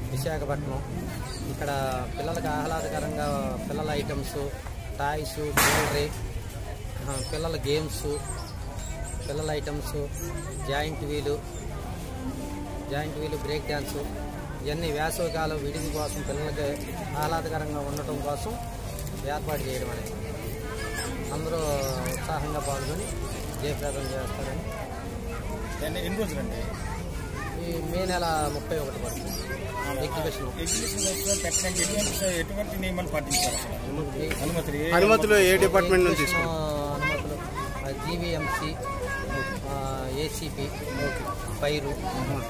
విశాఖపట్నం ఇక్కడ పిల్లలకు ఆహ్లాదకరంగా పిల్లల ఐటమ్స్ టాయ్స్ జ్యువెలరీ ఆ, పిల్లల గేమ్స్ పిల్లల items giant wheel giant wheel break dance ఇవన్నీ వేసవికాలం విడిది కోసం పిల్లలకి ఆహ్లాదకరంగా ఉండటం కోసం ఏర్పాటు చేయడం అనేది అందరూ ఉత్సాహంగా పాల్గొని జయప్రదం చేస్తారని ఎన్ని ఎన్ని రోజులండి ఈ మే నెల ముప్పై ఒకటి వరకు ఎగ్జిబిషన్ ఎగ్జిబిషన్ లో పెట్టడానికి ఎటువంటి ఎటువంటి నియమాలు పాటించాలి అసలు అనుమతులు ఏ- అనుమతులు ఏ డిపార్ట్మెంట్ నుంచి ఎగ్జిబిషన్ తీసుకుంటారు అనుమతులు జీవీఎంసీ ఏసీపీ పైరు ఆ,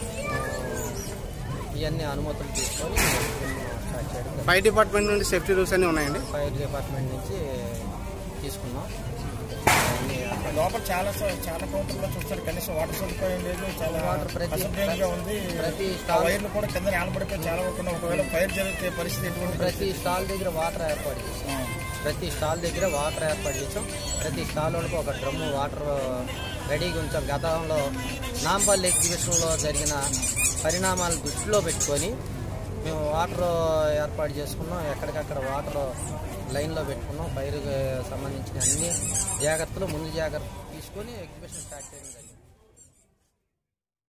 ఇవన్నీ అనుమతులు తీసుకొని స్టార్ట్ చేయడం పై డిపార్ట్మెంట్ నుండి సేఫ్టీ రూల్స్ అన్నీ ఉన్నాయండి ఫైర్ డిపార్ట్మెంట్ నుంచి తీసుకున్నాం అన్నీ ఏర్పాటు లోపల చాలా స- చాలా కౌంటర్లో చూస్తారు కనీసం వాటర్ సదుపాయం లేదు చాలా వాటర్ ప్రతి- అసభ్యంగా ఉంది ప్రతి ఆ స్టాల్ వైర్లు కూడా కింద నేలబడిపోయి చాలా వరకు ఉన్నాయి. ఒకవేళ ఫైర్ జరిగితే పరిస్థితి ఎటువంటి ప్రతి స్టాల్ దగ్గర వాటర్ ఏర్పాటు చేసాం ప్రతి స్టాల్ దగ్గర వాటర్ ఏర్పాటు చేసాం ప్రతి స్టాల్ వరకు ఒక డ్రమ్ము వాటర్ రెడీగా ఉంచాం గతంలో నాంపల్లి ఎగ్జిబిషన్లో జరిగిన పరిణామాలు దృష్టిలో పెట్టుకొని మేము వాటర్ ఏర్పాటు చేసుకున్నాం ఎక్కడికక్కడ వాటర్ లైన్లో పెట్టుకున్నాం పైరుకి సంబంధించిన అన్ని జాగ్రత్తలు ముందు జాగ్రత్తలు తీసుకొని ఎగ్జిబిషన్ స్టార్ట్ చేయడం జరిగింది